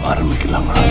ஆரம்பிக்கலாங்களா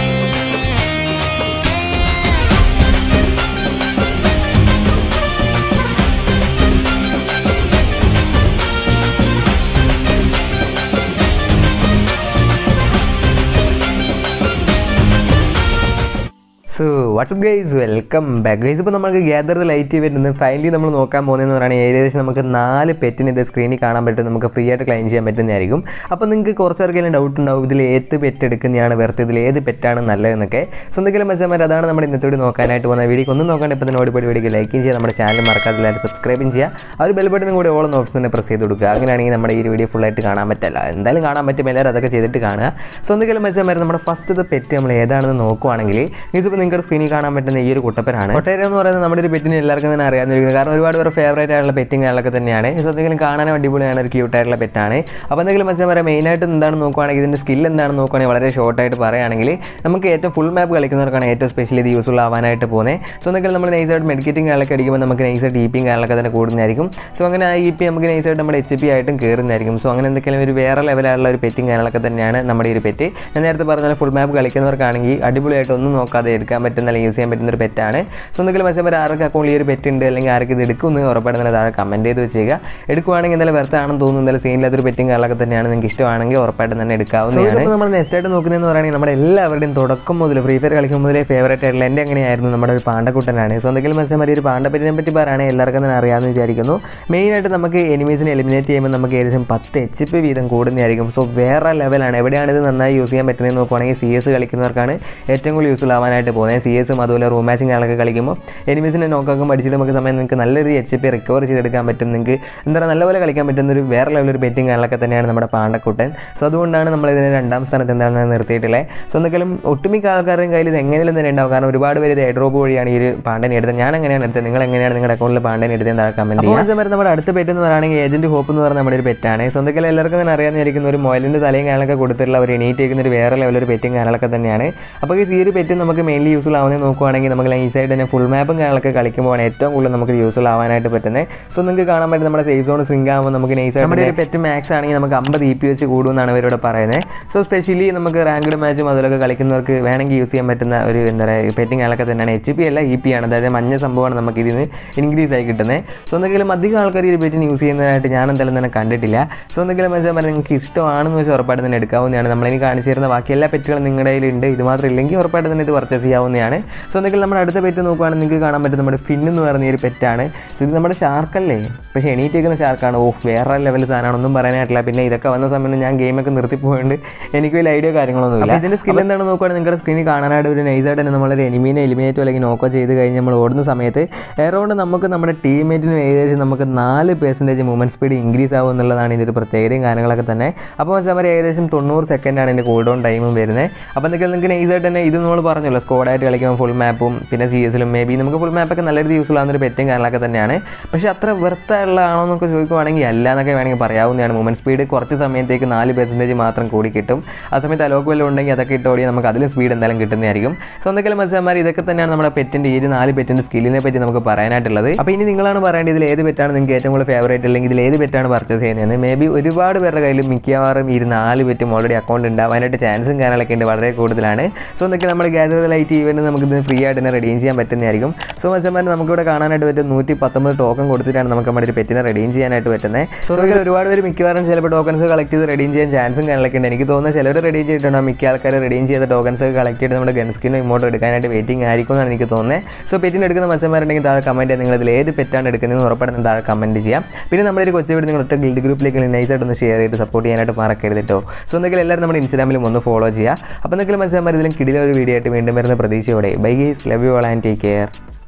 so whatsapp guys welcome back guys ഇപ്പോൾ നമുക്ക് ഗ്യാദർ ലൈറ്റ് വരുന്നത് ഫൈനലി നമ്മൾ നോക്കാൻ പോകുന്നതെന്ന് പറയുന്നത് ഏകദേശം നമുക്ക് നാല് പെറ്റിന് ഇത് സ്ക്രീനിൽ കാണാൻ പറ്റും നമുക്ക് ഫ്രീ ആയിട്ട് ക്ലെയിം ചെയ്യാൻ പറ്റുന്നതായിരിക്കും അപ്പോൾ നിങ്ങൾക്ക് കുറച്ച് പേർക്കെങ്കിലും ഡൗട്ട് ഉണ്ടാവും ഇതിൽ ഏത് പെറ്റ് എടുക്കുന്നതാണ് വെറുതെ ഇതിൽ ഏത് പെറ്റാണ് നല്ലതെന്നൊക്കെ സോ എന്തെങ്കിലും മെച്ചമാർ അതാണ് നമ്മുടെ ഇന്നത്തെ വീഡിയോ നോക്കാനായിട്ട് പോകുന്ന വീഡിയോ ഒന്നും നോക്കാണ്ട് ഇപ്പോൾ തന്നെ ഓടിപ്പോയി വീഡിയോ ലൈക്കും ചെയ്യുക നമ്മുടെ ചാനൽ മറക്കാതെ എല്ലാവരും സബ്സ്ക്രൈബും ചെയ്യുക ആ ഒരു ബെൽ ബട്ടനും കൂടി ഓളം ഓപ്ഷൻ തന്നെ പ്രസ് ചെയ്ത് കൊടുക്കുക അങ്ങനെയാണെങ്കിൽ നമ്മുടെ ഈ ഒരു വീഡിയോ ഫുള്ളായിട്ട് കാണാൻ പറ്റില്ല എന്തായാലും കാണാൻ പറ്റും എല്ലാവരും അതൊക്കെ ചെയ്തിട്ട് കാണുക സോ എന്തെങ്കിലും മെച്ചമാർ നമ്മുടെ ഫസ്റ്റത്തെ പെറ്റ് നമ്മൾ ഏതാണെന്ന് നോക്കുവാണെങ്കിൽ ഇതിപ്പോൾ നിങ്ങളുടെ സ്ക്രീനിൽ കാണാൻ പറ്റുന്ന ഈ ഒരു കുട്ടപ്പനാണ് ഒട്ടേറെ എന്ന് പറയുന്നത് നമ്മുടെ ഒരു പെറ്റിന് എല്ലാവർക്കും തന്നെ അറിയാവുന്നതായിരിക്കും കാരണം ഒരുപാട് പേര് ഫേവറേറ്റ് ആയിട്ടുള്ള പെറ്റിംഗ് കാര്യങ്ങളൊക്കെ തന്നെയാണ് സോ എന്തെങ്കിലും കാണാനും അടിപൊളിയാണ് ഒരു ക്യൂട്ട് ആയിട്ടുള്ള പെറ്റാണ് അപ്പോൾ എന്തെങ്കിലും മെച്ചം പറയാം മെയിനായിട്ട് എന്താണെന്ന് നോക്കുവാണെങ്കിൽ ഇതിൻ്റെ സ്കിൽ എന്താണെന്ന് നോക്കുവാണെങ്കിൽ വളരെ ഷോർട്ടായിട്ട് പറയുകയാണെങ്കിൽ നമുക്ക് ഏറ്റവും ഫുൾ മാപ്പ് കളിക്കുന്നവർക്കാണ് ഏറ്റവും സ്പെഷ്യൽ ഇത് യൂസ്ഫുൾ ആവാനായിട്ട് പോകുന്നത് സോ എന്തെങ്കിലും നമ്മൾ നൈസായിട്ട് മെഡിക്കേറ്റിംഗ് കാര്യങ്ങളൊക്കെ അടിക്കുമ്പോൾ നമുക്ക് നൈസായിട്ട് ഇ പിയും കാര്യങ്ങളൊക്കെ തന്നെ കൂടുന്നതായിരിക്കും സോ അങ്ങനെ ആ ഇ പി നമുക്ക് നൈസായിട്ട് നമ്മുടെ എച്ച് പി ആയിട്ടും കയറുന്നതായിരിക്കും സോ അങ്ങനെ എന്തെങ്കിലും ഒരു വേറെ ലെവലായിട്ടുള്ള ഒരു പെറ്റിംഗ് കാര്യങ്ങളൊക്കെ തന്നെയാണ് നമ്മുടെ ഈ ഒരു പെറ്റ് ഞാൻ നേരത്തെ പറഞ്ഞ ഫുൾ മാപ്പ് കളിക്കുന്നവർക്കാണെങ്കിൽ അടിപൊളിയായിട്ട് ഒന്നും നോക്കാതെ എടുക്കാൻ പറ്റുന്ന അല്ലെങ്കിൽ യൂസ് ചെയ്യാൻ പറ്റുന്ന ഒരു പെറ്റാണ് സോ എന്തെങ്കിലും മെച്ചം ആർക്ക് അക്കൗണ്ടിൽ ഈ ഒരു പെറ്റ് ഉണ്ട് അല്ലെങ്കിൽ ആർക്ക് ഇത് എടുക്കുമെന്ന് ഉറപ്പായിട്ട് താഴെ കമൻറ്റ് ചെയ്ത് വെച്ചേക്കുക എടുക്കുവാണെങ്കിൽ എന്തായാലും വെറുതെ ആണെന്ന് തോന്നുന്നു എന്തായാലും സീനില്ലാത്തൊരു പെറ്റും കാര്യങ്ങളൊക്കെ തന്നെയാണ് നിങ്ങൾക്ക് ഇഷ്ടമാണെങ്കിൽ ഉറപ്പായിട്ടും തന്നെ എടുക്കാവുന്നതാണ് നമ്മൾ നെക്സ്റ്റ് ആയിട്ട് നോക്കുന്നതെന്ന് പറയുകയാണെങ്കിൽ നമ്മുടെ എല്ലാവരുടെയും തുടക്കം മുതൽ ഫ്രീ ഫയർ കളിക്കും മുതലേ ഫേവറേറ്റ് ആയിട്ടുള്ള എൻ്റെ എങ്ങനെയായിരുന്നു നമ്മുടെ ഒരു പാണ്ടക്കുട്ടനാണ് സോ എന്തെങ്കിലും മെച്ചം ഒരു പാണ്ടപ്പറ്റിനെ പറ്റി പറയുകയാണെങ്കിൽ എല്ലാവർക്കും തന്നെ അറിയാമെന്ന് വിചാരിക്കുന്നു മെയിനായിട്ട് നമുക്ക് എനിമീസിനെ എലിമിനേറ്റ് ചെയ്യുമ്പോൾ നമുക്ക് ഏകദേശം പത്ത് എച്ച് പി വീതം കൂടുന്നതായിരിക്കും സോ വേറെ ലെവലാണ് എവിടെയാണ് ഇത് നന്നായി യൂസ് ചെയ്യാൻ പറ്റുന്നത് നോക്കുവാണെങ്കിൽ സി എസ് കളിക്കുന്നവർക്കാണ് ഏറ്റവും കൂടുതൽ യൂസ്ഫുൾ ആവാനായിട്ട് പോകുന്നത് സി എസും അതുപോലെ റൂം മാച്ചിങ് കാര്യങ്ങളൊക്കെ കളിക്കുമ്പോൾ എനിമീസിനെ നോക്കാക്കും പഠിച്ചിട്ട് നമുക്ക് സമയം നിങ്ങൾക്ക് നല്ല രീതിയിൽ എച്ച് പി റിക്കവർ ചെയ്തെടുക്കാൻ പറ്റും നിങ്ങൾക്ക് എന്താ പറയുക നല്ലപോലെ കളിക്കാൻ പറ്റുന്ന ഒരു വേറെ ലെവൽ ഒരു ബെറ്റിംഗ് കാര്യങ്ങളൊക്കെ തന്നെയാണ് നമ്മുടെ പാണ്ടക്കുട്ടൻ സോ അതുകൊണ്ടാണ് നമ്മൾ ഇതിന് രണ്ടാം സ്ഥാനത്ത് എന്താണ് നിർത്തിയിട്ടുള്ളത് സോ എന്തെങ്കിലും ഒട്ടുമിക്ക ആൾക്കാരുടെയും കയ്യിൽ ഇത് എങ്ങനെയും തന്നെ ഉണ്ടാവും കാരണം ഒരുപാട് പേര് ഇത് ഡ്രോപ്പ് വഴിയാണ് ഈ ഒരു പാണ്ടനെ എടുത്തത് ഞാൻ എങ്ങനെയാണ് എടുത്തത് നിങ്ങൾ എങ്ങനെയാണ് നിങ്ങളുടെ അക്കൗണ്ടിൽ പാണ്ടനെ എടുത്തത് എന്താ കമൻറ്റ് ചെയ്യുക അപ്പോൾ നമ്മുടെ അടുത്ത പെറ്റ് എന്ന് പറയുകയാണെങ്കിൽ ഏജന്റ് ഹോപ്പ് എന്ന് പറയുന്ന നമ്മുടെ ഒരു പെറ്റാണ് സ്വന്തം എല്ലാവർക്കും തന്നെ അറിയാമെന്നിരിക്കുന്ന ഒരു മൊയിലിൻ്റെ തലയും കാര്യങ്ങളൊക്കെ കൊടുത്തിട്ടുള്ള ഒരു എണീറ്റേക്കുന്ന ഒരു വേറെ ലെവൽ ഒരു പെറ്റും കാര്യങ്ങളൊക്കെ തന്നെയാണ് അപ്പോൾ ഈ ഒരു പെറ്റ് നമുക്ക് മെയിൻലി യൂസ്ഫുൾ ആവുന്നത് നോക്കുവാണെങ്കിൽ നമുക്ക് ഈ സൈഡ് തന്നെ ഫുൾ മാപ്പും കാര്യങ്ങളൊക്കെ കളിക്കുമ്പോഴാണ് ഏറ്റവും കൂടുതൽ നമുക്ക് യൂസ്ഫുൾ ആവാനായിട്ട് പറ്റുന്നത് സോ നിങ്ങൾക്ക് കാണാൻ പറ്റും നമ്മുടെ സേഫ് സോൺ സ്വിംഗ് ആകുമ്പോൾ നമുക്ക് നൈസായിട്ട് നമ്മുടെ ഒരു പെറ്റ് മാക്സ് ആണെങ്കിൽ നമുക്ക് അമ്പത് ഇ പി വെച്ച് കൂടുമെന്നാണ് ഇവരോട് പറയുന്നത് സോ സ്പെഷ്യലി നമുക്ക് റാങ്ക്ഡ് മാച്ചും അതിലൊക്കെ കളിക്കുന്നവർക്ക് വേണമെങ്കിൽ യൂസ് ചെയ്യാൻ പറ്റുന്ന ഒരു എന്താ പറയുക പെറ്റിംഗ് കാര്യങ്ങളൊക്കെ തന്നെയാണ് എച്ച് പി അല്ല ഇ പി ആണ് അതായത് മഞ്ഞ സംഭവമാണ് നമുക്ക് ഇതിന് ഇൻക്രീസ് ആയി കിട്ടുന്നത് സോ എന്തെങ്കിലും അധികം ആൾക്കാർ ഈ പെറ്റിന് യൂസ് ചെയ്യുന്നതായിട്ട് ഞാൻ എന്തായാലും തന്നെ കണ്ടിട്ടില്ല സോ എന്തെങ്കിലും വെച്ചാൽ പറഞ്ഞാൽ നിങ്ങൾക്ക് ഇഷ്ടമാണെന്ന് വെച്ചാൽ ഉറപ്പായിട്ട് തന്നെ എടുക്കാവുന്നതാണ് നമ്മളിനി കാണിച്ചു തരുന്ന ബാക്കി എല്ലാ പെറ്റുകളും നിങ്ങളുടെ കയ്യിലുണ്ട് ഇത് മാത്രം ഇല്ലെങ്കിൽ ഉറപ്പായിട്ട് തന്നെ ഇത് പർച്ചേസ് ചെയ്യാവുന്നതാണ് സോ എന്തെങ്കിലും നമ്മുടെ അടുത്ത പെറ്റ് നോക്കുവാണെങ്കിൽ നിങ്ങൾക്ക് കാണാൻ പറ്റും നമ്മുടെ ഫിൻ എന്ന് പറയുന്ന ഈ ഒരു പെറ്റാണ് സോ ഇത് നമ്മുടെ ഷാർക്കല്ലേ പക്ഷേ എണീറ്റേക്കുന്ന ഷാർക്കാണ് ഓ വേറെ ലെവൽ സാധനമാണ് ഒന്നും പറയാനായിട്ടില്ല പിന്നെ ഇതൊക്കെ വന്ന സമയത്ത് ഞാൻ ഗെയിമൊക്കെ നിർത്തിപ്പോയുണ്ട് എനിക്ക് വലിയ ഐഡിയ കാര്യങ്ങളൊന്നുമില്ല ഇതിൻ്റെ സ്കിൽ എന്താണ് നോക്കുവാണെങ്കിൽ നിങ്ങളുടെ സ്ക്രീനിൽ കാണാനായിട്ട് ഒരു നൈസായിട്ട് തന്നെ നമ്മളൊരു എനിമീനെ എലിമിനേറ്റോ അല്ലെങ്കിൽ നോക്കോ ചെയ്ത് കഴിഞ്ഞ് നമ്മൾ ഓടുന്ന സമയത്ത് എറൗണ്ട് നമുക്ക് നമ്മുടെ ടീമേറ്റിന് ഏകദേശം നമുക്ക് നാല് പെർസെൻറ്റേജ് മൂവ്മെൻറ്റ് സ്പീഡ് ഇൻക്രീസ് ആവും എന്നുള്ളതാണ് ഇതിൻ്റെ ഒരു പ്രത്യേകതയും കാര്യങ്ങളൊക്കെ തന്നെ അപ്പോൾ വെച്ചാൽ അവർ ഏകദേശം തൊണ്ണൂറ് സെക്കൻഡാണ് ഇതിൻ്റെ കൂൾ ഡൗൺ ടൈമും വരുന്നത് അപ്പോൾ എന്തൊക്കെയാണ് നിങ്ങൾക്ക് നൈസായിട്ട് തന്നെ ഇത് നമ്മൾ പറഞ്ഞല്ലോ സ്കോഡായിട്ട് കളിക്കുമ്പോൾ ഫുൾ മാപ്പും പിന്നെ സി എസിലും മേ ബി നമുക്ക് ഫുൾ മാപ്പൊക്കെ നല്ല രീതിയിൽ യൂസ്ഫുൾ ആവുന്ന ഒരു പെറ്റും കാര്യങ്ങളൊക്കെ തന്നെയാണ് പക്ഷേ അത്ര വെറുത്തുള്ളതാണോ എന്നൊക്കെ ചോദിക്കുവാണെങ്കിൽ അല്ല എന്നൊക്കെ വേണമെങ്കിൽ പറയാവുന്നതാണ് മൂവ്മെൻറ്റ് സ്പീഡ് കുറച്ച് സമയത്തേക്ക് നാല് പെർസെൻറ്റേജ് മാത്രം കൂടി കിട്ടും ആ സമയത്ത് അലോക്ക് വല്ലതും ഉണ്ടെങ്കിൽ അതൊക്കെ ഇട്ട് ഓടിയാൽ നമുക്ക് അതിലും സ്പീഡ് എന്തായാലും കിട്ടുന്നതായിരിക്കും സോ എന്തൊക്കെയാണ് മത്സ്യന്മാർ ഇതൊക്കെ തന്നെയാണ് നമ്മുടെ പെറ്റിൻ്റെ ഈ ഒരു നാല് പെറ്റിൻ്റെ സ്കില്ലിനെ പറ്റി നമുക്ക് പറയാനായിട്ടുള്ളത് അപ്പോൾ ഇനി നിങ്ങളാണ് പറയേണ്ടത് ഇതിൽ ഏത് പെറ്റാണ് നിങ്ങൾക്ക് ഏറ്റവും കൂടുതൽ ഫേവറേറ്റ് അല്ലെങ്കിൽ ഇതിൽ ഏത് പെറ്റാണ് പർച്ചേസ് ചെയ്യുന്നത് മേ ബി ഒരുപാട് പേരുടെ കയ്യിൽ മിക്കവാറും ഈ ഒരു നാല് പെറ്റും ഓൾറെഡി അക്കൗണ്ട് ഉണ്ടാവാനായിട്ട് ചാൻസും കാര്യങ്ങളൊക്കെ ഉണ്ട് വളരെ കൂടുതലാണ് സോ എന്തൊക്കെ നമ്മൾ ഗ്യാദർ ലൈറ്റ് ഈവൻറ്റ് നമുക്ക് ഇത് ഫ്രീ ആയിട്ട് തന്നെ റെഡീം ചെയ്യാൻ പറ്റുന്നതായിരിക്കും സോ മത്സ്യന്മാർ നമുക്കിവിടെ കാണാനായിട്ട് പറ്റും നൂറ്റി പത്തൊമ്പത് ടോക്കൺ കൊടുത്തിട്ടാണ് നമുക്ക് നമ്മുടെ ഒരു പെറ്റിനെ റെഡീം ചെയ്യാനായിട്ട് പറ്റുന്നത് സോ ഇതിൽ ഒരുപാട് പേര് മിക്കവാറും ചിലപ്പോൾ ടോക്കൺസ് കളക്ട് ചെയ്ത് റെഡീം ചെയ്യാൻ ചാൻസും കാര്യങ്ങളൊക്കെ ഉണ്ട് എനിക്ക് തോന്നുന്നത് ചിലർ റെഡീം ചെയ്തിട്ടുണ്ടോ മിക്ക ആൾക്കാർ റെഡീം ചെയ്ത ടോക്കൺസ് കളക്ട് ചെയ്ത് നമ്മുടെ ഗൺ സ്കിന്നും ഇമോട്ട് എടുക്കാനായിട്ട് വെയിറ്റിംഗ് ആയിരിക്കും എന്നാണ് എനിക്ക് തോന്നുന്നത് സോ പെറ്റിന് എടുക്കുന്ന മത്സ്യന്മാരുണ്ടെങ്കിൽ താഴെ കമൻറ്റ് ചെയ്യാൻ നിങ്ങൾ ഇതിൽ ഏത് പെറ്റാണ് എടുക്കുന്നതെന്ന് ഉറപ്പായിട്ട് താഴെ കമൻറ്റ് ചെയ്യാം പിന്നെ നമ്മുടെ ഒരു കൊച്ചു വീട് നിങ്ങൾ ഒറ്റ ഗിൽഡ് ഗ്രൂപ്പിലേക്ക് നൈസായിട്ട് ഒന്ന് ഷെയർ ചെയ്ത് സപ്പോർട്ട് ചെയ്യാനായിട്ട് മറക്കരുത് കേട്ടോ സോ എന്തെങ്കിലും എല്ലാവരും നമ്മുടെ ഇൻസ്റ്റാഗ്രാമിലും ഒന്ന് ഫോളോ ചെയ്യുക അപ്പോൾ എന്തെങ്കിലും മത്സ്യന്മാർ ഇതിലും കിടിലൊരു വീഡിയോ ആയിട്ട് വീണ്ടും വരുന്ന പ്രതീക്ഷയോടെ bye guys love you all and take care